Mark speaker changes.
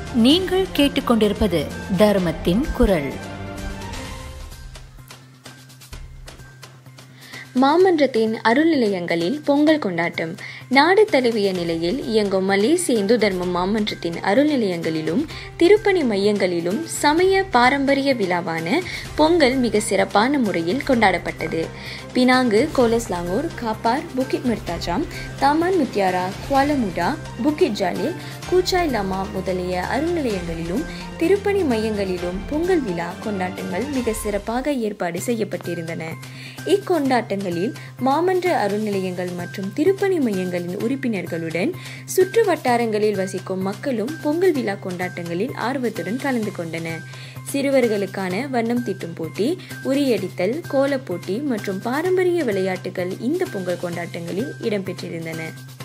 Speaker 1: நீங்கள் கேட்டுக்கொண்டிருப்பது தர்மத்தின் குரல்
Speaker 2: மாமன்றத்தின் அருள் நிலையங்களில் பொங்கல் கொண்டாட்டம் நாடு தழுவிய நிலையில் இயங்கும் மலேசிய இந்து தர்ம மாமன்றத்தின் அருள் நிலையங்களிலும் திருப்பணி மையங்களிலும் சமய பாரம்பரிய விழாவான பொங்கல் மிக சிறப்பான முறையில் கொண்டாடப்பட்டது பினாங்கு கோலஸ்லாங்கூர் காப்பார் புக்கிட் மிர்தாஜாம் தாமான் முத்தியாரா குவாலமுடா புக்கிட் ஜாலில் கூச்சாய் லமா முதலிய அருள் நிலையங்களிலும் திருப்பணி மையங்களிலும் பொங்கல் விழா கொண்டாட்டங்கள் மிக சிறப்பாக ஏற்பாடு செய்யப்பட்டிருந்தன இக்கொண்டாட்டங்களில் மாமன்ற அருள் நிலையங்கள் மற்றும் திருப்பணி மையங்களின் உறுப்பினர்களுடன் சுற்று வட்டாரங்களில் வசிக்கும் மக்களும் பொங்கல் விழா கொண்டாட்டங்களில் ஆர்வத்துடன் கலந்து கொண்டனர் சிறுவர்களுக்கான வண்ணம் தீட்டும் போட்டி உரியடித்தல் கோலப் போட்டி மற்றும் பாரம்பரிய விளையாட்டுகள் இந்த பொங்கல் கொண்டாட்டங்களில் இடம்பெற்றிருந்தன